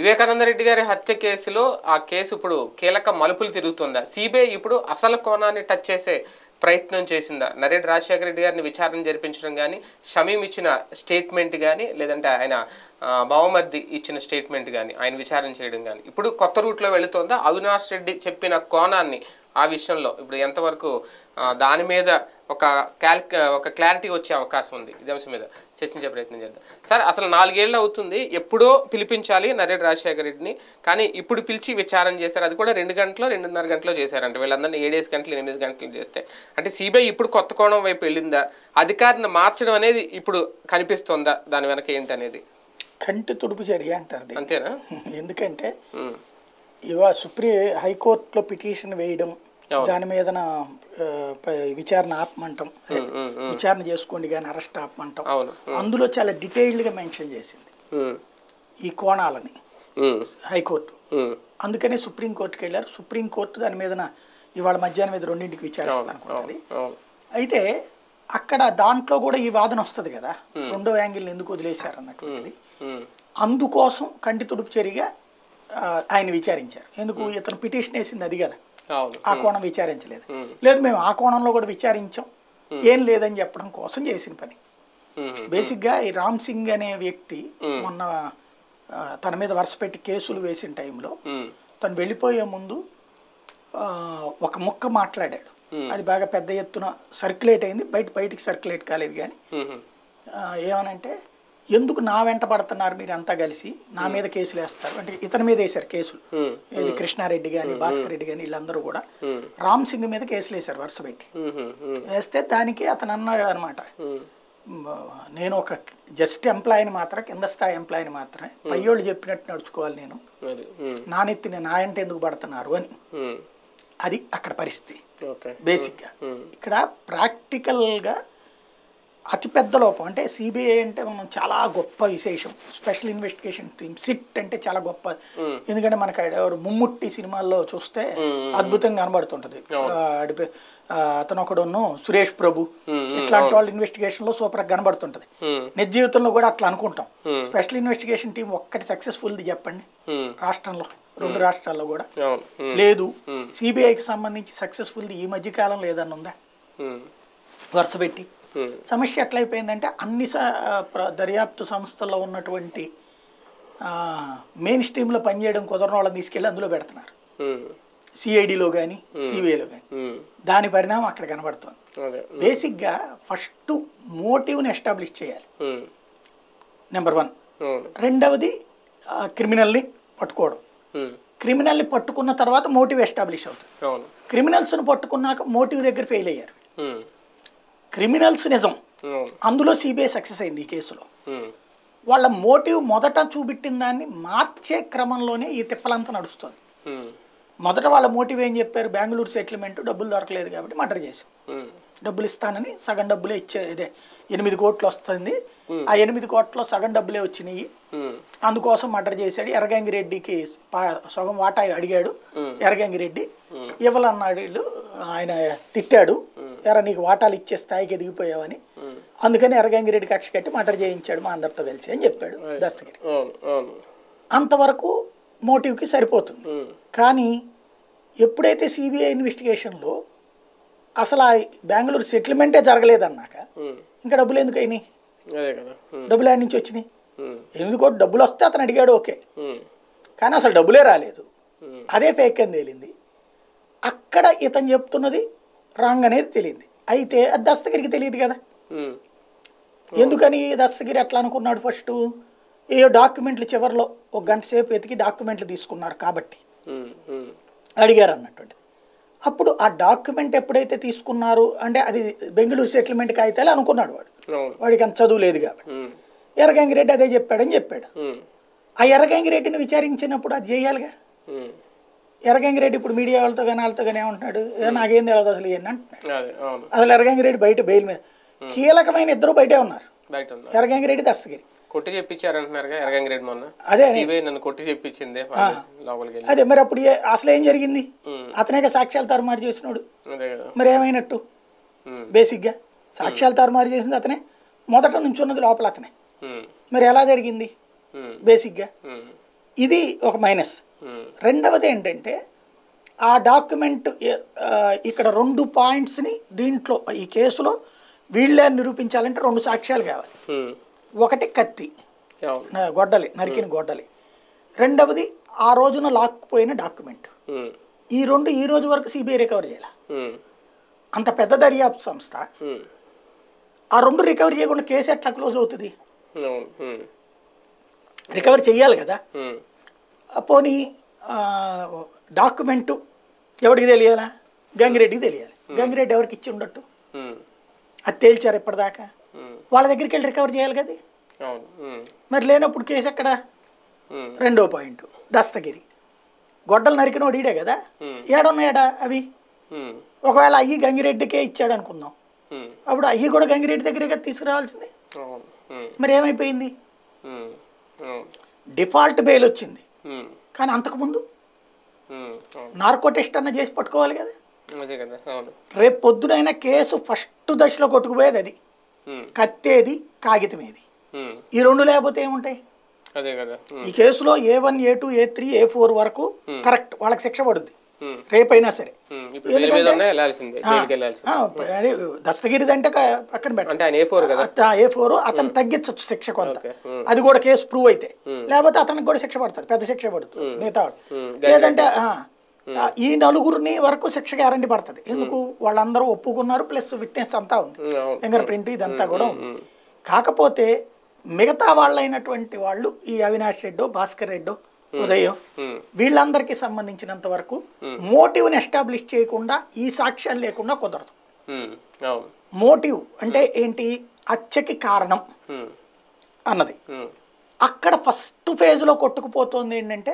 వివేకానంద రెడ్డి గారి హత్య కేసులో ఆ కేసు ఇప్పుడు కీలక మలుపులు తిరుగుతుందా సిబిఐ ఇప్పుడు అసలు కోణాన్ని టచ్ చేసే ప్రయత్నం చేసిందా నరేంద్ర రాజశేఖర రెడ్డి గారిని విచారణ జరిపించడం కానీ షమీం ఇచ్చిన స్టేట్మెంట్ కానీ లేదంటే ఆయన ఆ, బావమర్ది ఇచ్చిన స్టేట్మెంట్ కానీ ఆయన విచారణ చేయడం కానీ ఇప్పుడు కొత్త రూట్లో వెళుతోందా అవినాష్ రెడ్డి చెప్పిన కోణాన్ని ఆ విషయంలో ఇప్పుడు ఎంతవరకు ఆ, దాని మీద ఒక క్యాల్క్ ఒక క్లారిటీ వచ్చే అవకాశం ఉంది ఇదే అంశం మీద చర్చించే ప్రయత్నం చేద్దాం సార్ అసలు నాలుగేళ్ళు అవుతుంది ఎప్పుడో పిలిపించాలి నరేంద్ర రాజశేఖర రెడ్డిని కానీ ఇప్పుడు పిలిచి విచారణ చేశారు అది కూడా రెండు గంటలో రెండున్నర గంటలో చేశారంట వీళ్ళందరినీ ఏడేసి గంటలు ఎనిమిది గంటలు చేస్తే అంటే సిబిఐ ఇప్పుడు కొత్త కోణం వైపు వెళ్ళిందా అధికారిని మార్చడం అనేది ఇప్పుడు కనిపిస్తుందా దాని వెనక ఏంటనేది కంటి తుడుపు చర్య అంటారు దీన్ని. అంతేనా ఎందుకంటే ఉమ్, ఇవా సుప్రీం హైకోర్టులో పిటిషన్ వేయడం అవును. దాని మీద విచారణ ఆపమంటాం అదే, ఉమ్, ఉమ్, ఉమ్, విచారణ చేసుకోండి కానీ అరెస్ట్ ఆపమంటాం అవును అందులో చాలా డీటెయిల్డ్గా మెన్షన్ చేసింది ఉమ్, ఈ కోణాలని ఉమ్, హైకోర్టు ఉమ్, అందుకనే సుప్రీంకోర్టుకి వెళ్ళారు సుప్రీంకోర్టు దాని మీద ఇవాళ మధ్యాహ్నం మీద రెండింటికి విచారిస్తాను అనుకుంటుంది అవును అయితే అక్కడ దాంట్లో కూడా ఈ వాదన వస్తుంది కదా రెండో యాంగిల్ ఎందుకు వదిలేశారు అన్నటువంటిది ఉమ్, అందుకోసం కంటి తుడుపు చర్యగా ఆ, ఆయన విచారించారు ఎందుకు ఇతను పిటిషన్ వేసింది అది కదా అవును ఆ కోణం విచారించలేదు ఉమ్. లేదు మేము ఆ కోణంలో కూడా విచారించాం ఏం లేదని చెప్పడం కోసం చేసిన పని ఉమ్, బేసిక్గా ఈ రామ్ సింగ్ అనే వ్యక్తి మొన్న ఆ, తన మీద వరుస పెట్టి కేసులు వేసిన టైంలో ఉమ్, తను వెళ్ళిపోయే ముందు ఆ, ఒక ముక్క మాట్లాడాడు అది బాగా పెద్ద ఎత్తున సర్క్యులేట్ అయింది బయట బయటికి సర్క్యులేట్ కాలేదు కానీ ఉమ్, ఆ, ఏమనంటే ఎందుకు నా వెంట పడుతున్నారు మీరు అంతా కలిసి నా మీద కేసులు వేస్తారు అంటే ఇతని మీద వేశారు కేసులు ఉమ్, ఇది కృష్ణారెడ్డి కానీ భాస్కర్ రెడ్డి కానీ వీళ్ళందరూ కూడా ఉమ్, రామ్ సింగ్ మీద కేసులు వేశారు వరుస పెట్టి ఉమ్, ఉమ్, వేస్తే దానికి అతను అన్నాడు అనమాట ఉమ్, నేను ఒక జస్ట్ ఎంప్లాయీని మాత్రం కింద స్థాయి ఎంప్లాయీని మాత్రమే పయ్యోళ్ళు చెప్పినట్టు నడుచుకోవాలి నేను అది ఉమ్, నా నెత్తిని నా ఎంట ఎందుకు పడుతున్నారు అని ఉమ్, అది అక్కడ పరిస్థితి ఓకే బేసిక్గా ఉమ్, ఇక్కడ ప్రాక్టికల్గా అతిపెద్ద లోపం అంటే సిబిఐ అంటే మనం చాలా గొప్ప విశేషం స్పెషల్ ఇన్వెస్టిగేషన్ టీమ్ సిట్ అంటే చాలా గొప్ప ఎందుకంటే మనకి ఆడ ఎవరు ముమ్ముట్టి సినిమాల్లో చూస్తే అద్భుతంగా కనబడుతుంటది ఆ, ఆడి పే- ఆ, అతను ఒకడును సురేష్ ప్రభు ఇట్లాంటి వాళ్ళు ఇన్వెస్టిగేషన్లో సూపర్గా కనబడుతుంటది ఉమ్, నిజ జీవితంలో కూడా అట్లా అనుకుంటాం Hmm. స్పెషల్ ఇన్వెస్టిగేషన్ టీం ఒక్కటి సక్సెస్ఫుల్ది చెప్పండి ఉమ్, రాష్ట్రంలో రెండు రాష్ట్రాల్లో కూడా అవును ఉమ్, లేదు Hmm. సిబిఐకి సంబంధించి సక్సెస్ఫుల్ది ఈ మధ్య కాలంలో ఏదన్నా ఉందా ఉమ్, వరుస పెట్టి ఉమ్, సమస్య ఎట్లయిపోయిందంటే అన్ని స- ప్ర- దర్యాప్తు సంస్థల్లో ఉన్నటువంటి మెయిన్ స్ట్రీమ్లో పనిచేయడం కుదరని వాళ్ళని తీసుకెళ్ళి అందులో పెడుతున్నారు ఉమ్, సిఐడిలో కానీ సిబిఐలో కానీ ఉమ్, దాని పరిణామం అక్కడ కనబడుతుంది అదే బేసిక్గా ఫస్ట్ మోటివ్ని ఎస్టాబ్లిష్ చేయాలి ఉమ్, నెంబర్ వన్ అవును రెండవది క్రిమినల్ని పట్టుకోవడం ఉమ్, క్రిమినల్ని పట్టుకున్న తర్వాత మోటివ్ ఎస్టాబ్లిష్ అవుతుంది అవును క్రిమినల్స్ని పట్టుకున్నాక మోటివ్ దగ్గర ఫెయిల్ అయ్యారు ఉమ్, క్రిమినల్స్ నిజం అవును అందులో సిబిఐ సక్సెస్ అయింది ఈ కేసులో ఉమ్, వాళ్ళ మోటివ్ మొదట చూపెట్టిన దాన్ని మార్చే క్రమంలోనే ఈ తిప్పలంతా నడుస్తుంది ఉమ్, మొదట వాళ్ళ మోటివ్ ఏం చెప్పారు బెంగళూరు సెటిల్మెంట్ డబ్బులు దొరకలేదు కాబట్టి మర్డర్ చేసాం ఉమ్, డబ్బులు ఇస్తానని సగం డబ్బులే ఇచ్చే ఇదే ఎనిమిది కోట్లు వస్తుంది ఆ ఎనిమిది కోట్లలో సగం డబ్బులే వచ్చినాయి ఉమ్, అందుకోసం మర్డర్ చేశాడు ఎర్రగంగిరెడ్డికి పా- సగం వాటా అడిగాడు ఎర్రగంగిరెడ్డి ఇవ్వాలన్నాడు వీళ్ళు ఆయన తిట్టాడు ఎర్ర నీకు వాటాలు ఇచ్చే స్థాయికి ఎదిగిపోయావని అందుకని ఎర్రగంగిరెడ్డి కక్ష కట్టి మర్డర్ చేయించాడు మా అందరితో కలిసి అని చెప్పాడు దస్తగిరి అవును అవును అంతవరకు మోటివ్కి సరిపోతుంది ఉమ్, కానీ ఎప్పుడైతే సిబిఐ ఇన్వెస్టిగేషన్లో అసలు ఆ బెంగళూరు సెటిల్మెంటే జరగలేదన్నాక ఉమ్, ఇంకా డబ్బులు ఎందుకు అయినాయి అదే కదా ఉమ్, డబ్బులు ఆడి నుంచి వచ్చినాయి ఉమ్, ఎనిమిది కోట్లు డబ్బులు వస్తే అతను అడిగాడు ఓకే ఉమ్, కానీ అసలు డబ్బులే రాలేదు ఉమ్, అదే ఫేక్ అని తేలింది అక్కడ ఇతను చెప్తున్నది రాంగ్ అనేది తెలియంది అయితే అది దస్తగిరికి తెలియదు కదా ఉమ్, ఎందుకని దస్తగిరి ఎట్లా అనుకున్నాడు ఫస్ట్ ఏ డాక్యుమెంట్లు చివరిలో ఒక గంట సేపు వెతికి డాక్యుమెంట్లు తీసుకున్నారు కాబట్టి ఉమ్, ఉమ్, అడిగారు అన్నటువంటిది అప్పుడు ఆ డాక్యుమెంట్ ఎప్పుడైతే తీసుకున్నారు అంటే అది బెంగళూరు సెటిల్మెంట్ కాగితాలు అనుకున్నాడు వాడు అవును వాడికి అంత చదువు లేదు కాబట్టి ఉమ్, ఎర్రగంగిరెడ్డి అదే చెప్పాడని చెప్పాడు ఉమ్, ఆ ఎర్రగంగిరెడ్డిని విచారించినప్పుడు అది చేయాలిగా ఉమ్, ఎర్రగంగిరెడ్డి ఇప్పుడు మీడియా వాళ్ళతో కానీ వాళ్ళతో కానీ ఏమంటున్నాడు ఏ నాకేం తెలియదు అసలు ఇవన్నీ అంటున్నాడు అదే అవును అసలు ఎర్రగంగిరెడ్డి బయట బెయిల్ మీద కీలకమైన ఇద్దరు బయటే ఉన్నారు బయట ఉన్నా ఎర్రగంగిరెడ్డి దస్తగిరి కొట్టి చెప్పించారంటున్నారుగా ఎరగంగిరెడ్డి మొన్న అదే సిబిఐ నన్ను కొట్టి చెప్పించింది లోపలికి వెళ్ళి అదే మరి అప్పుడు ఏ- అసలు ఏం జరిగింది ఉమ్, అతనేగా సాక్ష్యాలు తారుమారు చేసినాడు అదే కదా మరి ఏమైనట్టు ఉమ్, బేసిక్గా సాక్ష్యాలు తారుమారు చేసింది అతనే మొదట నుంచి ఉన్నది లోపల అతనే ఉమ్, మరి ఎలా జరిగింది ఉమ్, బేసిక్గా ఉమ్, ఇది ఒక మైనస్ ఉమ్, రెండవది ఏంటంటే ఆ డాక్యుమెంట్ ఏ- ఆ, ఇక్కడ రెండు పాయింట్స్ని దీంట్లో ఈ కేసులో వీళ్ళే నిరూపించాలంటే రెండు సాక్ష్యాలు కావాలి ఉమ్, ఒకటి కత్తి అవును నా- గొడ్డలి నరికిన గొడ్డలి రెండవది ఆ రోజున లాక్కుపోయిన డాక్యుమెంట్ ఉమ్, ఈ రెండు ఈ రోజు వరకు సిబిఐ రికవర్ చేయాలి ఉమ్, అంత పెద్ద దర్యాప్తు సంస్థ ఉమ్, ఆ రెండు రికవర్ చేయకుండా కేసు ఎట్లా క్లోజ్ అవుతుంది అవును ఉమ్, రికవర్ చేయాలి కదా ఉమ్, ఆ పోనీ ఆ, డాక్యుమెంటు ఎవరికి తెలియాలా గంగిరెడ్డికి తెలియాలి గంగిరెడ్డి ఎవరికి ఇచ్చి ఉండట్టు ఉమ్, అది తేల్చారు ఇప్పటిదాకా ఉమ్, వాళ్ళ దగ్గరికి వెళ్ళి రికవర్ చేయాలి కదా అవును ఉమ్, మరి లేనప్పుడు కేసు ఎక్కడ ఉమ్, రెండో పాయింట్ దస్తగిరి గొడ్డలు నరికినోడు ఈడే కదా ఉమ్, ఏడున్నాయడా అవి ఉమ్, ఒకవేళ అయ్యి గంగిరెడ్డికే ఇచ్చాడు అనుకుందాం ఉమ్, అప్పుడు అయ్యి కూడా గంగిరెడ్డి దగ్గరే కదా తీసుకురావాల్సింది అవును ఉమ్, మరి ఏమైపోయింది ఉమ్, అవును డిఫాల్ట్ బెయిల్ వచ్చింది ఉమ్, కానీ అంతకుముందు ఉమ్, అవును నార్కో టెస్ట్ అన్న చేసి పట్టుకోవాలి కదా అదే కదా అవును రేపు పొద్దునైనా కేసు ఫస్ట్ దశలో కొట్టుకుపోయేది అది ఉమ్, కత్తేది కాగితమేది ఉమ్, ఈ రెండు లేకపోతే ఏముంటాయి అదే కదా ఉమ్, ఈ కేసులో A one A two A three A four వరకు కరెక్ట్ వాళ్ళకి శిక్ష పడుద్ది ఉమ్, రేపైనా సరే ఉమ్, ఇప్పుడు వేరే మీద ఉన్నా వెళ్ళాల్సిందే జైలుకి వెళ్ళాల్సిందే ఆ, అదే దస్తగిరిది అంటే క- పక్కన పెట్ట అంటే ఆయన ఏ ఫోర్ కదా ఏ ఫోర్ అతను తగ్గించవచ్చు శిక్ష కొంత ఓకే ఉమ్, అది కూడా కేసు ప్రూవ్ అయితే లేకపోతే అతనికి కూడా శిక్ష పడుతుంది పెద్ద శిక్ష పడుతుంది మిగతా వాడు. ఉమ్, లేదంటే ఆ, ఆ, ఈ నలుగురిని వరకు శిక్ష గ్యారంటీ పడుతుంది ఎందుకు వాళ్ళందరూ ఒప్పుకున్నారు ప్లస్ విట్నెస్ అంతా ఉంది ఉమ్, అవును ఫింగర్ ప్రింట్ ఇదంతా కూడా ఉంది ఉమ్, కాకపోతే మిగతా వాళ్ళైనటువంటి వాళ్ళు ఈ అవినాష్ రెడ్డో భాస్కర్ రెడ్డో ఉదయం ఉమ్, వీళ్ళందరికీ సంబంధించినంత వరకు మోటివ్ని ఎస్టాబ్లిష్ చేయకుండా ఈ సాక్ష్యాలు లేకుండా కుదరదు ఉమ్, అవును మోటివ్ అంటే ఏంటి హత్యకి కారణం ఉమ్, అన్నది ఉమ్, అక్కడ ఫస్ట్ ఫేజ్లో కొట్టుకుపోతుంది ఏంటంటే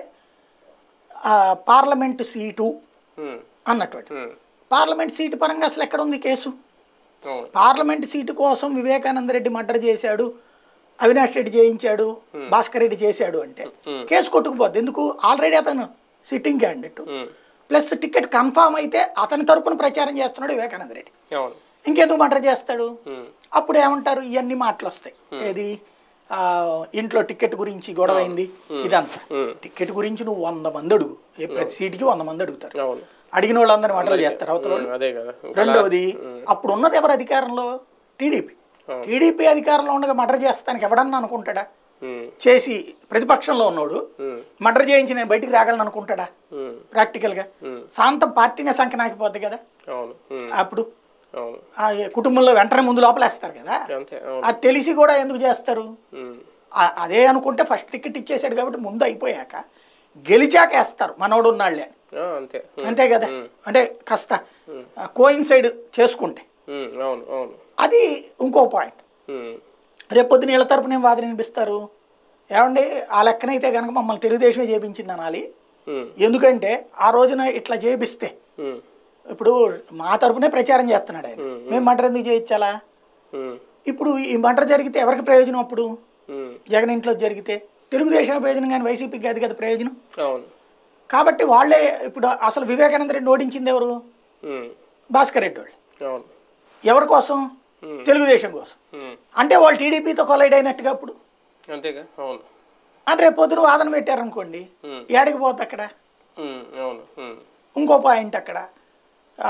ఆ, పార్లమెంటు సీటు ఉమ్, అన్నటువంటి ఉమ్, పార్లమెంట్ సీటు పరంగా అసలు ఎక్కడ ఉంది కేసు అవును పార్లమెంట్ సీటు కోసం వివేకానంద రెడ్డి మర్డర్ చేశాడు అవినాష్ రెడ్డి చేయించాడు భాస్కర్ రెడ్డి చేశాడు అంటే Hmm. కేసు కొట్టుకుపోద్ది ఎందుకు ఆల్రెడీ అతను sitting candidate um, plus ticket confirm అయితే అతని తరపున ప్రచారం చేస్తున్నాడు వివేకానంద రెడ్డి అవును ఇంకెందుకు మర్డర్ చేస్తాడు ఉమ్, అప్పుడు ఏమంటారు ఇవన్నీ మాటలు వస్తాయి ఏది ఆ, ఇంట్లో టికెట్ గురించి గొడవ అయింది ఇదంతా ఉమ్, టికెట్ గురించి నువ్వు వంద మంది అడుగు ఏ ప్రతి సీటుకి వంద మంది అడుగుతారు అవును అడిగిన వాళ్ళందరినీ మర్డర్ చేస్తారు అవతల ఉమ్, అదే కదా రెండవది అప్పుడు ఉన్నది ఎవరు అధికారంలో టీడీపీ అవును. టీడీపీ అధికారంలో ఉండగా మర్డర్ చేస్తానికి ఎవడన్నా అనుకుంటాడా ఉమ్, చేసి ప్రతిపక్షంలో ఉన్నోడు ఉమ్, మర్డర్ చేయించి నేను బయటికి రాగలను అనుకుంటాడా ఉమ్, ప్రాక్టికల్గా ఉమ్, శాంతం పార్టీనే సంకనాకిపోద్ది కదా అవును ఉమ్, అప్పుడు అవును ఆ కుటుంబంలో వెంటనే ముందు లోపలేస్తారు కదా అంతే అవును అది తెలిసి కూడా ఎందుకు చేస్తారు ఉమ్, ఆ- అదే అనుకుంటే ఫస్ట్ టికెట్ ఇచ్చేసాడు కాబట్టి ముందు అయిపోయాక గెలిచాక వేస్తారు మనోడు ఉన్నాళ్ళే అని ఆ, అంతే ఉమ్, అంతే కదా అంటే కాస్త కోయిన్సైడ్ చేసుకుంటే ఉమ్, అవును అవును అది ఇంకో పాయింట్ ఉమ్, రేపొద్దున వీళ్ళ తరపున ఏం వాదన వినిపిస్తారు ఏమండి ఆ లెక్కనైతే కనుక మమ్మల్ని తెలుగుదేశమే చేపించింది అనాలి ఉమ్, ఎందుకంటే ఆ రోజున ఇట్లా చేపిస్తే ఉమ్, ఇప్పుడు మా తరపునే ప్రచారం చేస్తున్నాడు ఆయన మేము మటర్ ఎందుకు చేయించాలా ఉమ్, ఇప్పుడు ఈ మటర్ జరిగితే ఎవరికి ప్రయోజనం అప్పుడు ఉమ్, జగన్ ఇంట్లో జరిగితే తెలుగుదేశం ప్రయోజనం కానీ వైసీపీకి అది కదా ప్రయోజనం అవును కాబట్టి వాళ్ళే ఇప్పుడు అసలు వివేకానంద రెడ్డి ఓడించింది ఎవరు ఉమ్, భాస్కర్ రెడ్డి వాళ్ళు అవును ఎవరి కోసం ఉమ్, తెలుగుదేశం కోసం ఉమ్, అంటే వాళ్ళు టీడీపీతో కొలైడ్ అయినట్టుగా అప్పుడు అంతేగా అవును అని రేపు పొద్దున వాదన పెట్టారనుకోండి ఉమ్, ఏడికి పోద్ది అక్కడ ఉమ్, అవును ఉమ్, ఇంకో పాయింట్ అక్కడ ఆ,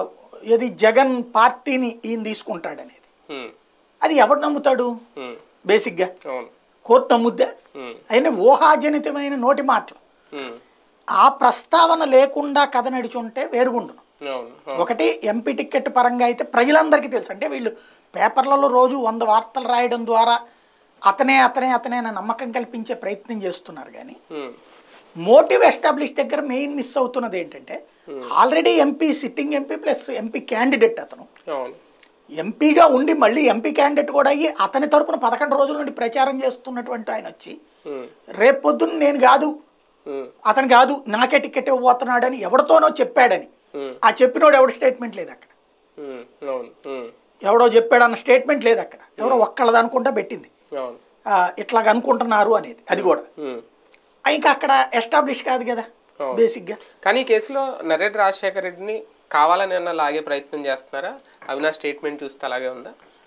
ఇది జగన్ పార్టీని ఈయన తీసుకుంటాడనేది ఉమ్, అది ఎవడు నమ్ముతాడు ఉమ్, బేసిక్గా అవును కోర్టు నమ్ముద్దా ఉమ్, అయినా ఊహాజనితమైన నోటి మాటలు ఉమ్, ఆ ప్రస్తావన లేకుండా కథ నడిచుంటే వేరుగుండును అవును అవును ఒకటి ఎంపీ టికెట్ పరంగా అయితే ప్రజలందరికీ తెలుసు అంటే వీళ్ళు పేపర్లలో రోజు వంద వార్తలు రాయడం ద్వారా అతనే అతనే అతనే అనే నమ్మకం కల్పించే ప్రయత్నం చేస్తున్నారు కానీ ఉమ్, మోటివ్ ఎస్టాబ్లిష్ దగ్గర మెయిన్ మిస్ అవుతున్నది ఏంటంటే already MP sitting MP plus MP candidate అతను అవును ఎంపీగా ఉండి మళ్ళీ ఎంపీ క్యాండిడేట్ కూడా అయ్యి అతని తరపున పదకొండు రోజుల నుండి ప్రచారం చేస్తున్నటువంటి ఆయన వచ్చి ఉమ్, రేపు పొద్దున్న నేను కాదు ఉమ్, అతను కాదు నాకే టికెట్ ఇవ్వబోతున్నాడని ఎవరితోనో చెప్పాడని ఉమ్, ఆ చెప్పినోడు ఎవడు స్టేట్మెంట్ లేదు అక్కడ ఉమ్, అవును ఉమ్, ఎవడో చెప్పాడు అన్న స్టేట్మెంట్ లేదు అక్కడ ఎవరో ఒక్కళ్ళది అనుకుంటా పెట్టింది అవును ఆ, ఇట్లాగ అనుకుంటున్నారు అనేది అది కూడా ఉమ్. ఆ, ఇంకా అక్కడ ఎస్టాబ్లిష్ కాదు కదా అవును. బేసిక్గా కానీ ఈ కేసులో నరేడ్ రాజశేఖర రెడ్డిని కావాలని అన్న లాగే ప్రయత్నం చేస్తున్నారా అవినాష్ స్టేట్మెంట్ చూస్తే అలాగే ఉందా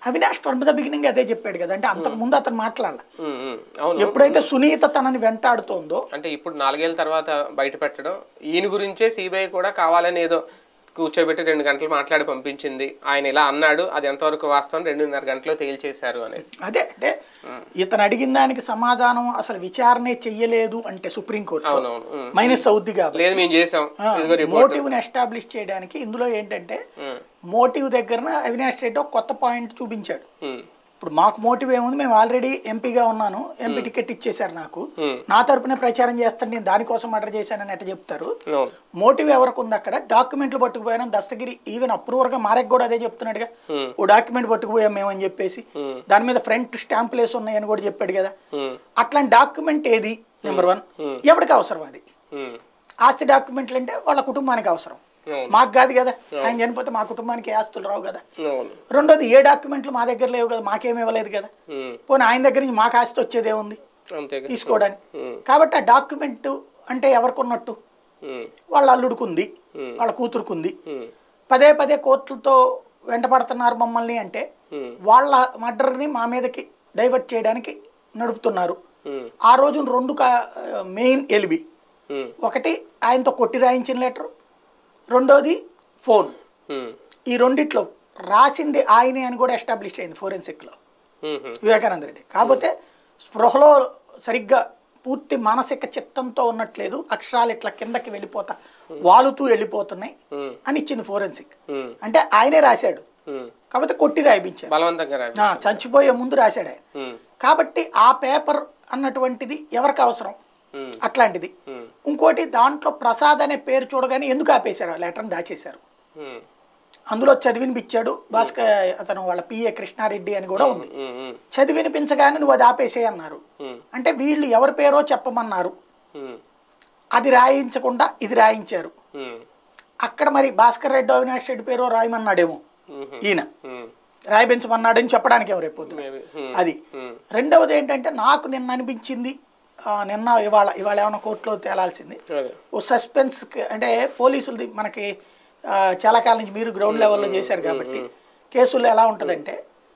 అవినాష్ ఫ్రమ్ ద బిగినింగ్ అదే చెప్పాడు కదా అంటే అంతకు ముందు అతను మాట్లాడాల ఉమ్, ఉమ్, అవును ఎప్పుడైతే సునీత తనని వెంటాడుతోందో అంటే ఇప్పుడు నాలుగేళ్ల తర్వాత బయట పెట్టడం ఈయన గురించే సిబిఐ కూడా కావాలని ఏదో కూర్చోబెట్టి రెండు గంటలు మాట్లాడి పంపించింది ఆయన ఇలా అన్నాడు అది ఎంతవరకు వాస్తవం రెండున్నర గంటలో తేల్చేశారు అనేది అదే అంటే ఇతను అడిగిన దానికి సమాధానం అసలు విచారణే చెయ్యలేదు అంటే సుప్రీంకోర్టు అవునవును ఉమ్. మైనస్ అవుద్ది కాబట్టి లేదు మేము చేసాం ఇదిగో రిపోర్ట్ మోటివ్ ని ఎస్టాబ్లిష్ చేయడానికి ఇందులో ఏంటంటే మోటివ్ దగ్గర అవినాష్ రెడ్డి ఒక కొత్త పాయింట్ చూపించాడు ఇప్పుడు మాకు మోటివ్ ఏముంది మేము ఆల్రెడీ ఎంపీగా ఉన్నాను ఎంపీ టికెట్ ఇచ్చేశారు నాకు నా తరపునే ప్రచారం చేస్తాను నేను దానికోసం మర్డర్ చేశానని ఎట్ట చెప్తారు అవును మోటివ్ ఎవరికి ఉంది అక్కడ డాక్యుమెంట్లు పట్టుకుపోయినా దస్తగిరి ఈవెన్ అప్రూవర్ గా మారకు కూడా అదే చెప్తున్నాడుగా Hmm. ఓ డాక్యుమెంట్ పట్టుకుపోయాం మేమని చెప్పేసి దాని మీద ఫ్రంట్ స్టాంపులు వేసి ఉన్నాయని కూడా చెప్పాడు కదా ఉమ్, అట్లాంటి డాక్యుమెంట్ ఏది నెంబర్ వన్ ఎవరికి అవసరం అది ఉమ్, ఆస్తి డాక్యుమెంట్లు అంటే వాళ్ళ కుటుంబానికి అవసరం అవును మాకు కాదు కదా ఆయన చనిపోతే మా కుటుంబానికి ఏ ఆస్తులు రావు కదా అవును రెండోది ఏ డాక్యుమెంట్లు మా దగ్గర లేవు కదా మాకేమి ఇవ్వలేదు కదా ఉమ్, పోనీ ఆయన దగ్గర నుంచి మాకు ఆస్తి వచ్చేదే ఉంది అంతేగా తీసుకోవడానికి ఉమ్, కాబట్టి ఆ డాక్యుమెంట్ అంటే ఎవరికి ఉన్నట్టు ఉమ్, వాళ్ళ అల్లుడుకుంది Hmm. వాళ్ళ కూతురుకుంది ఉమ్, పదే పదే కోర్టులతో వెంటపడుతున్నారు మమ్మల్ని అంటే ఉమ్, వాళ్ళ మర్డర్ని మా మీదకి డైవర్ట్ చేయడానికి నడుపుతున్నారు ఉమ్, ఆ రోజు రెండు మెయిన్ ఎలిబి ఉమ్, ఒకటి ఆయనతో కొట్టి రాయించిన లెటర్ రెండోది ఫోన్ ఉమ్, ఈ రెండిట్లో రాసింది ఆయనే అని కూడా ఎస్టాబ్లిష్ అయింది ఫోరెన్సిక్లో ఉమ్, ఉమ్, వివేకానంద రెడ్డి కాకపోతే స్పృహలో సరిగ్గా పూర్తి మానసిక చిత్తంతో ఉన్నట్లేదు అక్షరాలు ఇట్లా కిందకి వెళ్ళిపోతా వాలుతూ వెళ్ళిపోతున్నాయి ఉమ్, అని ఇచ్చింది ఫోరెన్సిక్ ఉమ్, అంటే ఆయనే రాశాడు ఉమ్. కాకపోతే కొట్టి రాయించారు బలవంతంగా రావి ఆ, చచ్చిపోయే ముందు రాశాడు ఆయన ఉమ్, కాబట్టి ఆ పేపర్ అన్నటువంటిది ఎవరికి అవసరం ఉమ్, అట్లాంటిది ఉమ్, ఇంకోటి దాంట్లో ప్రసాద్ అనే పేరు చూడగానే ఎందుకు ఆపేశారు ఆ లెటర్ని దాచేశారు ఉమ్, అందులో చదివినిపించాడు భాస్కర్ అతను వాళ్ళ పిఏ కృష్ణారెడ్డి అని కూడా ఉంది ఉమ్, ఉమ్, చదివినిపించగానే నువ్వు అది ఆపేసే అన్నారు ఉమ్, అంటే వీళ్ళు ఎవరి పేరో చెప్పమన్నారు ఉమ్, అది రాయించకుండా ఇది రాయించారు ఉమ్, అక్కడ మరి భాస్కర్ రెడ్డి అవినాష్ రెడ్డి పేరో రాయమన్నాడేమో ఉమ్, ఈయన ఉమ్, రాయబెంచమన్నాడని చెప్పడానికి ఎవరు రేపు పొద్దున. maybe, ఉమ్, అది ఉమ్, రెండవది ఏంటంటే నాకు నిన్న అనిపించింది ఆ, నిన్న ఇవాళ ఇవాళ ఏమైనా కోర్టులో తేలాల్సింది అదే ఓ సస్పెన్స్ అంటే పోలీసులది మనకి ఆ, చాలా కాలం నుంచి మీరు గ్రౌండ్ లెవెల్లో చేశారు కాబట్టి కేసుల్లో ఎలా ఉంటుందంటే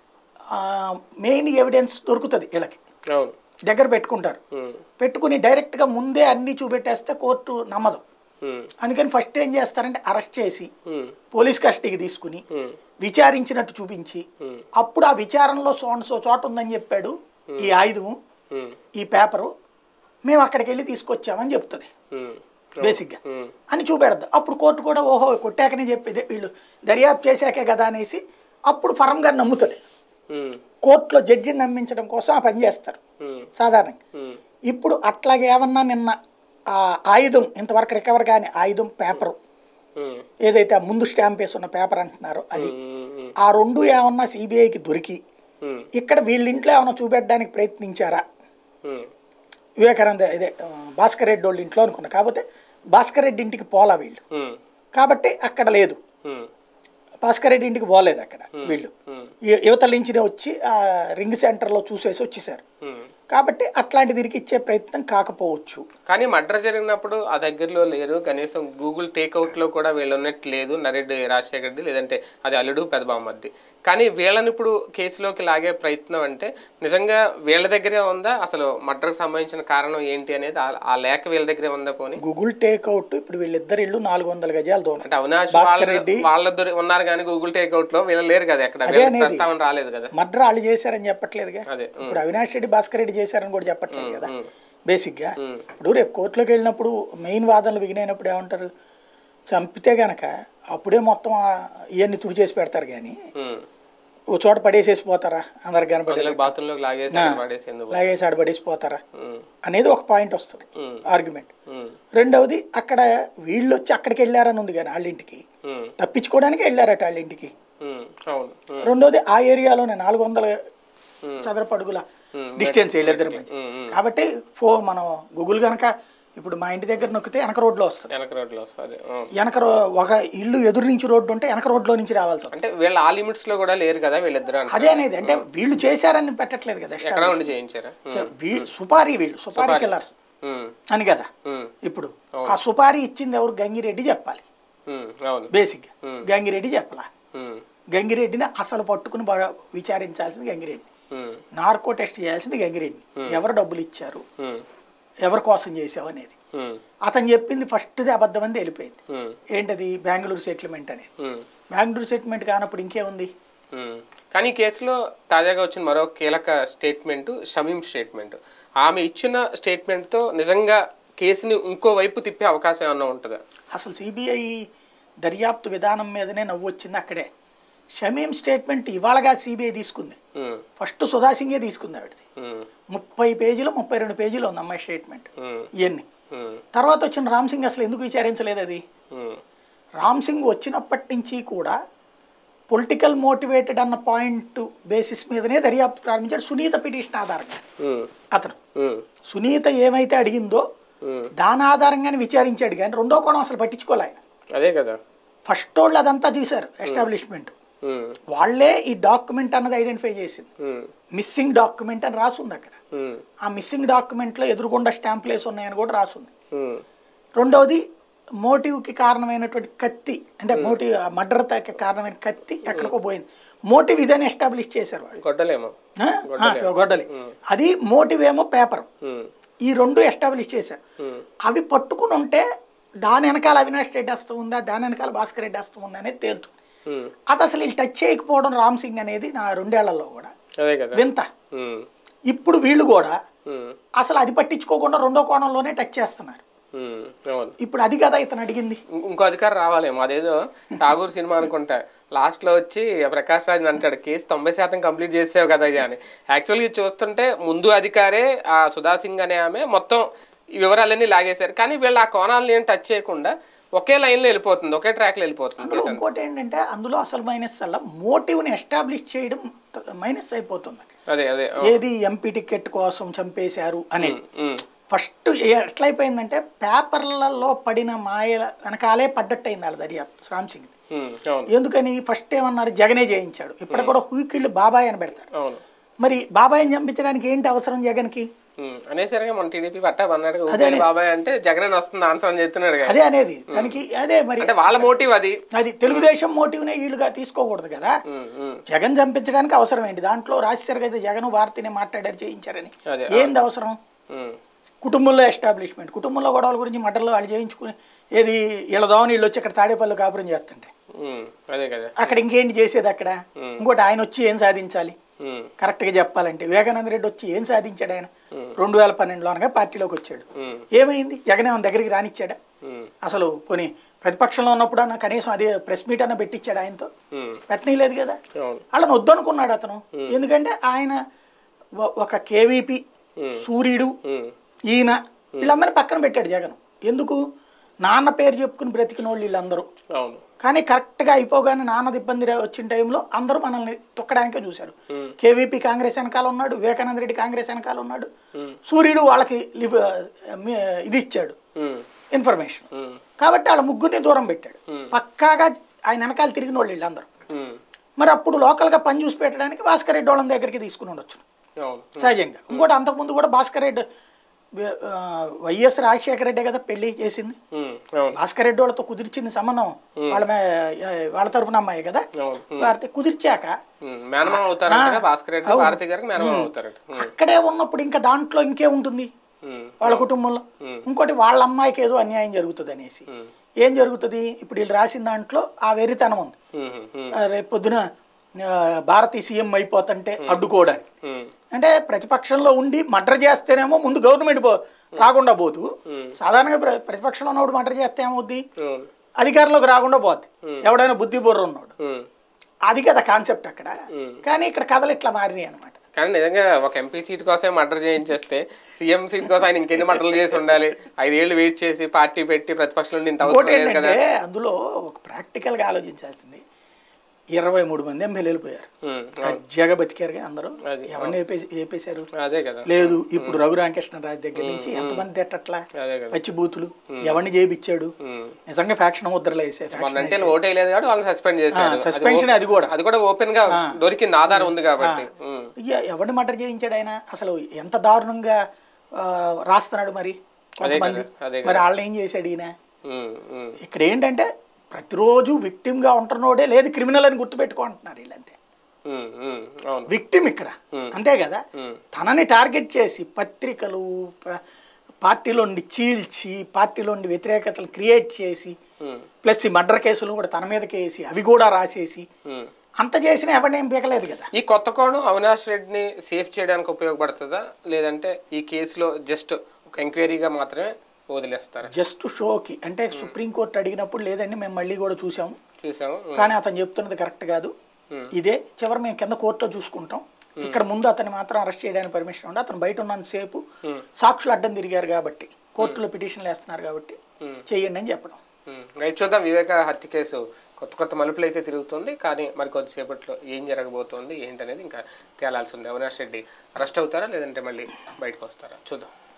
మెయిన్ ఎవిడెన్స్ దొరుకుతుంది వీళ్ళకి అవును దగ్గర పెట్టుకుంటారు ఉమ్, పెట్టుకుని డైరెక్ట్గా ముందే అన్నీ చూపెట్టేస్తే కోర్టు నమ్మదు ఉమ్, అందుకని ఫస్ట్ ఏం చేస్తారంటే అరెస్ట్ చేసి ఉమ్, పోలీస్ కస్టడీకి తీసుకుని ఉమ్, విచారించినట్టు చూపించి ఉమ్, అప్పుడు ఆ విచారణలో సోన్ సో చోట ఉందని చెప్పాడు ఈ ఆయుధము ఉమ్, ఈ పేపరు మేము అక్కడికి వెళ్ళి తీసుకొచ్చామని చెప్తుంది ఉమ్, బేసిక్గా ఉమ్, అని చూపెడద్దు అప్పుడు కోర్టు కూడా ఓహో కొట్టాకనే చెప్పేది వీళ్ళు దర్యాప్తు చేశాకే కదా అనేసి అప్పుడు ఫరంగా నమ్ముతుంది ఉమ్, కోర్టులో జడ్జిని నమ్మించడం కోసం ఆ పని చేస్తారు ఉమ్, సాధారణంగా ఉమ్, ఇప్పుడు అట్లాగే ఏమన్నా నిన్న ఆ ఆయుధం ఇంతవరకు రికవర్ కాని ఆయుధం పేపరు ఉమ్, ఏదైతే ఆ ముందు స్టాంప్ వేసి ఉన్న పేపర్ అంటున్నారో అది ఉమ్, ఉమ్, ఆ రెండు ఏమన్నా సిబిఐకి దొరికి ఉమ్, ఇక్కడ వీళ్ళ ఇంట్లో ఏమైనా చూపెట్టడానికి ప్రయత్నించారా ఉమ్, వివేకానంద ఇదే ఆ, భాస్కర్ రెడ్డి వాళ్ళ ఇంట్లో అనుకున్నా కాకపోతే భాస్కర్ రెడ్డి ఇంటికి పోలా వీళ్ళు ఉమ్, కాబట్టి అక్కడ లేదు ఉమ్, భాస్కర్ రెడ్డి ఇంటికి పోలేదు అక్కడ వీళ్ళు ఉమ్, ఈ- యువతల నుంచి వచ్చి ఆ రింగ్ సెంటర్లో చూసేసి వచ్చేసారు ఉమ్. కాబట్టి అట్లాంటి తిరిగి ఇచ్చే ప్రయత్నం కాకపోవచ్చు కానీ మర్డర్ జరిగినప్పుడు ఆ దగ్గరలో లేరు కనీసం గూగుల్ టేక్అవుట్ లో కూడా వీళ్ళు ఉన్నట్టు లేదు నరెడ్డి రాజశేఖర్ రెడ్డి లేదంటే అది అల్లుడు పెదబామద్ది కానీ వీళ్ళని ఇప్పుడు కేసులోకి లాగే ప్రయత్నం అంటే నిజంగా వీళ్ళ దగ్గరే ఉందా అసలు మర్డర్కి సంబంధించిన కారణం ఏంటి అనేది ఆ- ఆ లేఖ వీళ్ళ దగ్గరే ఉందా పోనీ గూగుల్ టేక్అవుట్ ఇప్పుడు వీళ్ళిద్దరు ఇల్లు నాలుగు వందల గజాలు దూరం అంటే అవినాష్ భాస్కర్ వాళ్ళ రెడ్డి వాళ్ళ దొరి- ఉన్నారు కానీ గూగుల్ టేక్అవుట్ లో వీళ్ళు లేరు కదా ఎక్కడ అదే వీళ్ళ అనేది. ప్రస్తావన రాలేదు కదా మర్డర్ వాళ్ళు చేశారని చెప్పట్లేదుగా అదే ఉమ్, ఇప్పుడు అవినాష్ రెడ్డి భాస్కర్ రెడ్డి చేశారని కూడా చెప్పట్లేదు కదా ఉమ్, బేసిక్గా ఉమ్, ఇప్పుడు రేపు కోర్టులోకి వెళ్ళినప్పుడు మెయిన్ వాదనలు బిగినైనప్పుడు ఏమంటారు చంపితే గనక అప్పుడే మొత్తం ఆ- ఇవన్నీ తుడి చేసి పెడతారు కానీ ఉమ్. ఓ చోట పడేసేసి పోతారా అందరికి కనపడి అందులోకి బాత్రూంలోకి లాగేసి అక్కడ పడేసి ఎందుకు లాగేసి ఆడ పడేసి పోతారా ఉమ్, అనేది ఒక పాయింట్ వస్తుంది ఉమ్, ఆర్గ్యుమెంట్ ఉమ్, రెండవది అక్కడ వీళ్ళు వచ్చి అక్కడికి వెళ్ళారని ఉంది కానీ వాళ్ళ ఇంటికి ఉమ్, తప్పించుకోవడానికి వెళ్ళారట వాళ్ళ ఇంటికి ఉమ్, అవును ఉమ్, రెండవది ఆ ఏరియాలోనే నాలుగు వందల ఉమ్. చదరపు అడుగుల ఉమ్, డిస్టెన్స్ వీళ్ళిద్దరి మధ్య ఉమ్, ఉమ్. కాబట్టి ఫో మనం గూగుల్ కనుక ఇప్పుడు మా ఇంటి దగ్గర నొక్కితే వెనక రోడ్లో వస్తుంది వెనక రోడ్లో వస్తుంది వెనక రో- ఒక ఇల్లు ఎదురు నుంచి రోడ్డు ఉంటే వెనక రోడ్లో నుంచి రావాల్సి వస్తుంది అంటే వీళ్ళ ఆ లిమిట్స్ లో కూడా లేరు కదా వీళ్ళిద్దరు అంటే అదే అనేది అంటే వీళ్ళు చేశారని పెట్టట్లేదు కదా ఎక్కడ ఉండి చేయించారా ఉమ్, వీ- సుపారీ వీళ్ళు సుపారీ కిల్లర్స్ ఉమ్, అని కదా ఉమ్, ఇప్పుడు ఆ సుపారీ ఇచ్చింది ఎవరు గంగిరెడ్డి చెప్పాలి ఉమ్, అవును బేసిక్గా Hmm. గంగిరెడ్డి చెప్పాల ఉమ్, గంగిరెడ్డిని అసలు పట్టుకుని బాగా విచారించాల్సింది గంగిరెడ్డి ఉమ్, నార్కో టెస్ట్ చేయాల్సింది గంగిరెడ్డి ఎవరు డబ్బులు ఇచ్చారు ఉమ్, ఎవరి కోసం చేసావు అనేది ఉమ్, అతను చెప్పింది ఫస్ట్ది అబద్ధం అని వెళ్ళిపోయింది ఉమ్, ఏంటది బెంగళూరు సెటిల్మెంట్ అనేది ఉమ్, బెంగళూరు సెటిల్మెంట్ కానప్పుడు ఇంకేముంది ఉమ్. కానీ ఈ కేసులో తాజాగా వచ్చిన మరో కీలక స్టేట్మెంట్ షమీం స్టేట్మెంట్ ఆమె ఇచ్చిన స్టేట్మెంట్తో నిజంగా కేసుని ఇంకో వైపు తిప్పే అవకాశం ఏమన్నా ఉంటుందా అసలు సిబిఐ దర్యాప్తు విధానం మీదనే నవ్వు వచ్చింది అక్కడే షమీం స్టేట్మెంట్ ఇవాళగా సిబిఐ తీసుకుంది ఉమ్, ఫస్ట్ సుధా సింగే తీసుకుంది ఆవిడది ఉమ్, ముప్పై పేజీలు ముప్పై రెండు పేజీలు ఉంది అమ్మాయి స్టేట్మెంట్ ఉమ్, ఇవన్నీ ఉమ్, తర్వాత వచ్చిన రామ్ సింగ్ అసలు ఎందుకు విచారించలేదు అది ఉమ్, రామ్ సింగ్ వచ్చినప్పటి నుంచి కూడా పొలిటికల్ మోటివేటెడ్ అన్న పాయింట్ బేసిస్ మీదనే దర్యాప్తు ప్రారంభించాడు సునీత పిటిషన్ ఆధారంగా ఉమ్, అతను ఉమ్, సునీత ఏమైతే అడిగిందో ఉమ్. దాని ఆధారంగానే విచారించాడు కానీ రెండో కోణం అసలు పట్టించుకోలే ఆయన అదే కదా ఫస్ట్ వాళ్ళు అదంతా తీశారు ఎస్టాబ్లిష్మెంట్ ఉమ్, వాళ్ళే ఈ డాక్యుమెంట్ అన్నది ఐడెంటిఫై చేసింది ఉమ్, మిస్సింగ్ డాక్యుమెంట్ అని రాసుంది అక్కడ ఉమ్, ఆ మిస్సింగ్ డాక్యుమెంట్లో ఎదురుగుండా స్టాంప్లేస్ ఉన్నాయని కూడా రాసుంది ఉమ్, రెండవది మోటివ్కి కారణమైనటువంటి కత్తి అంటే మోటివ్ మర్డర్కి కారణమైన కత్తి ఎక్కడికో పోయింది మోటివ్ ఇదని ఎస్టాబ్లిష్ చేశారు వాళ్ళు గొడ్డలేమో ఆ? ఆ, గొడ్డలి అది మోటివ్ ఏమో పేపర్ ఉమ్, ఈ రెండు ఎస్టాబ్లిష్ చేశారు ఉమ్, అవి పట్టుకుని ఉంటే దాని వెనకాల అవినాష్ రెడ్డి వస్తూ ఉందా దాని వెనకాల భాస్కర్ రెడ్డి వస్తూ ఉందా అనేది తేలుతుంది ఉమ్, అది అసలు వీళ్ళు టచ్ చేయకపోవడం రామ్ సింగ్ అనేది నా రెండేళ్లలో కూడా అదే కదా వింత ఉమ్, ఇప్పుడు వీళ్ళు కూడా ఉమ్, అసలు అది పట్టించుకోకుండా రెండో కోణంలోనే టచ్ చేస్తున్నారు ఉమ్, అవును ఇప్పుడు అది కదా ఇతను అడిగింది ఇం- ఇంకో అధికారం రావాలేమో అదేదో ఠాగూర్ సినిమా అనుకుంటా లాస్ట్ లో వచ్చి ప్రకాష్ రాజ్ అంటాడు కేసు తొంభై శాతం కంప్లీట్ చేసావు కదా అయ్యా అని యాక్చువల్లీ చూస్తుంటే ముందు అధికారే ఆ సుధా సింగ్ అనే ఆమె మొత్తం ఈ వివరాలన్నీ లాగేశారు కానీ వీళ్ళు ఆ కోణాలను ఏం టచ్ చేయకుండా ఒకే లైన్లో వెళ్ళిపోతుంది ఒకే ట్రాక్లో వెళ్ళిపోతుంది అందులో కేసు అంతా. ఇంకోటి ఏంటంటే అందులో అసలు మైనస్ వల్ల మోటివ్ని ఎస్టాబ్లిష్ చేయడం మైనస్ అయిపోతుంది అదే అదే ఏది ఎంపీ టికెట్ కోసం చంపేశారు అనేది ఉమ్, ఫస్ట్ ఎట్లయిపోయిందంటే పేపర్లలో పడిన మాయల వెనకాలే పడ్డట్టు అయింది వాళ్ళ దర్యాప్తు రామ్ సింగ్ ఉమ్, అవును ఎందుకని ఫస్ట్ ఏమన్నారు జగనే జయించాడు ఇప్పుడు కూడా హూకిళ్ళు బాబాయ్ అని పెడతారు అవును మరి బాబాయ్ని చంపించడానికి ఏంటి అవసరం జగన్కి ఉమ్, అనేసరిగా మన టీడీపీ పట్టా అన్నాడు ఊపిరి బాబాయ్ అంటే జగన్ వస్తుంది ఆన్సర్ అని చెప్తున్నాడు కదా అదే అనేది దానికి అదే మరి అంటే వాళ్ళ మోటివ్ అది అది తెలుగుదేశం మోటివ్నే వీళ్ళుగా తీసుకోకూడదు కదా ఉమ్, ఉమ్, జగన్ చంపించడానికి అవసరం ఏంటి దాంట్లో రాజశేఖర్ అయితే జగన్ భారతిని మాట్లాడారు చేయించారని అదే ఏంది అవసరం ఉమ్, కుటుంబంలో ఎస్టాబ్లిష్మెంట్ కుటుంబంలో గొడవల గురించి మటర్లో వాళ్ళు చేయించుకుని ఏది వీళ్ళ దోవని వీళ్ళు వచ్చి ఇక్కడ తాడేపల్లి కాపురం చేస్తుంటే ఉమ్, అదే కదా అక్కడ ఇంకేంటి చేసేది అక్కడ ఇంకోటి ఆయన వచ్చి ఏం సాధించాలి ఉమ్, కరెక్ట్గా చెప్పాలంటే వివేకానంద రెడ్డి వచ్చి ఏం సాధించాడు ఆయన రెండు వేల పన్నెండులో అనగా పార్టీలోకి వచ్చాడు ఉమ్, ఏమైంది జగన్ ఏమైనా దగ్గరికి రానిచ్చాడా ఉమ్, అసలు పోనీ ప్రతిపక్షంలో ఉన్నప్పుడు అన్న కనీసం అదే ప్రెస్ మీట్ అన్న పెట్టించాడు ఆయనతో ఉమ్, పెట్టనీయలేదు కదా అవును వాళ్ళని వద్దనుకున్నాడు అతను ఎందుకంటే ఆయన ఒ- ఒక కేవీపీ సూర్యుడు ఉమ్, ఈయన వీళ్ళందరినీ పక్కన పెట్టాడు జగన్ ఎందుకు నాన్న పేరు చెప్పుకుని బ్రతికిన వాళ్ళు వీళ్ళందరూ అవును కానీ కరెక్ట్గా అయిపోగానే నాన్నది ఇబ్బంది రా- వచ్చిన టైంలో అందరూ మనల్ని తొక్కడానికే చూశారు Hmm. కేవీపీ కాంగ్రెస్ వెనకాల ఉన్నాడు వివేకానంద రెడ్డి కాంగ్రెస్ వెనకాల ఉన్నాడు Hmm. సూర్యుడు వాళ్ళకి లివ్ మీ- ఇది ఇచ్చాడు ఉమ్, ఇన్ఫర్మేషన్ ఉమ్, కాబట్టి వాళ్ళ ముగ్గురిని దూరం పెట్టాడు Hmm. పక్కాగా ఆయన వెనకాల తిరిగిన వాళ్ళు వీళ్ళందరూ ఉమ్, మరి అప్పుడు లోకల్గా పని చూసి పెట్టడానికి భాస్కర్ రెడ్డి వాళ్ళని దగ్గరికి తీసుకుని ఉండొచ్చు అవును సహజంగా ఇంకోటి అంతకుముందు కూడా భాస్కర్ రెడ్డి ఆ, వైఎస్ రాజశేఖర రెడ్డి కదా పెళ్లి చేసింది ఉమ్, అవును భాస్కర్ రెడ్డి వాళ్ళతో కుదిర్చింది సంబంధం వాళ్ళ మే- వాళ్ళ తరపున అమ్మాయి కదా అవును వారితో కుదిర్చాక ఉమ్, మేనమామ అవుతారంట భాస్కర్ రెడ్డి అవును. భారతి గారికి మేనమామ అవుతారట ఉమ్, అక్కడే ఉన్నప్పుడు ఇంకా దాంట్లో ఇంకే ఉంటుంది ఉమ్, వాళ్ళ కుటుంబంలో ఇంకోటి వాళ్ళ అమ్మాయికి ఏదో అన్యాయం జరుగుతుంది అనేసి ఉమ్, ఏం జరుగుతుంది ఇప్పుడు వీళ్ళు రాసిన దాంట్లో ఆ వెర్రితనం ఉంది ఉమ్, ఉమ్, ఆ, రేపు పొద్దున ఆ, భారతీ సీఎం అయిపోతుంటే అడ్డుకోవడానికి ఉమ్, అంటే ప్రతిపక్షంలో ఉండి మర్డర్ చేస్తేనేమో ముందు గవర్నమెంట్ పో రాకుండా పోతూ సాధారణంగా ప్ర- ప్రతిపక్షంలో ఉన్నప్పుడు మర్డర్ చేస్తే ఏమవుద్ది అవును అధికారంలోకి రాకుండా పోద్ది ఎవడైనా బుద్ధి బుర్ర ఉన్నాడు ఉమ్. అది కదా కాన్సెప్ట్ అక్కడ కానీ ఇక్కడ కథలు ఇట్లా మారినాయి అనమాట కానీ నిజంగా ఒక ఎంపీ సీట్ కోసమే మర్డర్ చేయించేస్తే సీఎం సీట్ కోసం ఆయన ఇంకెన్ని మర్డర్లు చేసి ఉండాలి ఐదేళ్లు వెయిట్ చేసి పార్టీ పెట్టి ప్రతిపక్షంలో ఉండి ఇంత అవసరం ఇంకోటి లేదు కదా ఏంటంటే అందులో ఒక ప్రాక్టికల్గా ఆలోచించాల్సింది ఇరవై మూడు మంది ఎమ్మెల్యేలు పోయారు ఉమ్, దర్జాగా బతికారుగా అందరూ అది, ఎవరిని ఏపేసి ఏపేశారు అదే కదా లేదు ఇప్పుడు రఘురామకృష్ణరాజు దగ్గర నుంచి ఎంతమంది తిట్టట్లా అదే కదా పచ్చి బూతులు ఎవరిని చేయించాడు ఉమ్. నిజంగా ఫ్యాక్షన్ ముద్రలు వేసే మొన్న అంటే ఓట్ వేయలేదు కాబట్టి వాళ్ళని సస్పెండ్ చేశారు అది సస్పెన్షన్ అది కూడా అది కూడా ఓపెన్ గా దొరికింది ఆధారం ఉంది కాబట్టి ఉమ్, ఎ- ఎవరిని మర్డర్ చేయించాడు ఆయన అసలు ఎంత దారుణంగా ఆ, రాస్తున్నాడు మరి కొంతమంది కదా, అదే మరి వాళ్ళని ఏం చేశాడు ఈయన ఉమ్, ఉమ్, ఇక్కడ ఏంటంటే ప్రతిరోజు విక్టిమ్గా ఉంటున్నోడే లేదు క్రిమినల్ అని గుర్తుపెట్టుకుంటున్నారు వీళ్ళంతే ఉమ్, ఉమ్, అవును విక్టిమ్ ఇక్కడ అంతే కదా ఉమ్, తనని టార్గెట్ చేసి పత్రికలు ప- పార్టీలోండి చీల్చి పార్టీలోండి వ్యతిరేకతలు క్రియేట్ చేసి ఉమ్, ప్లస్ ఈ మర్డర్ కేసులు కూడా తన మీదకి వేసి అవి కూడా రాసేసి ఉమ్. అంత చేసినా ఎవరినేం పీకలేదు కదా ఈ కొత్త కోణం అవినాష్ రెడ్డిని సేఫ్ చేయడానికి ఉపయోగపడుతుందా లేదంటే ఈ కేసులో జస్ట్ ఒక ఎంక్వైరీగా మాత్రమే వదిలేస్తారా జస్ట్ షోకి అంటే సుప్రీంకోర్టు అడిగినప్పుడు లేదండి మేము మళ్ళీ కూడా చూసాము చూసాము ఉమ్, కానీ అతను చెప్తున్నది కరెక్ట్ కాదు Hmm. ఇదే చివరి మేము కింద కోర్టులో చూసుకుంటాం ఇక్కడ ముందు అతన్ని మాత్రం అరెస్ట్ చేయడానికి పర్మిషన్ ఉండే అతను బయట ఉన్నంతసేపు సాక్షులు అడ్డం తిరిగారు కాబట్టి కోర్టులో పిటిషన్లు వేస్తున్నారు కాబట్టి Hmm. చెయ్యండి అని చెప్పడం ఉమ్, రైట్ చూద్దాం వివేక హత్య కేసు కొత్త కొత్త మలుపులు అయితే తిరుగుతుంది కానీ మరి కొద్దిసేపట్లో ఏం జరగబోతోంది ఏంటనేది ఇంకా తేలాల్సి ఉంది అవినాష్ రెడ్డి అరెస్ట్ అవుతారా లేదంటే మళ్ళీ బయటకు వస్తారా చూద్దాం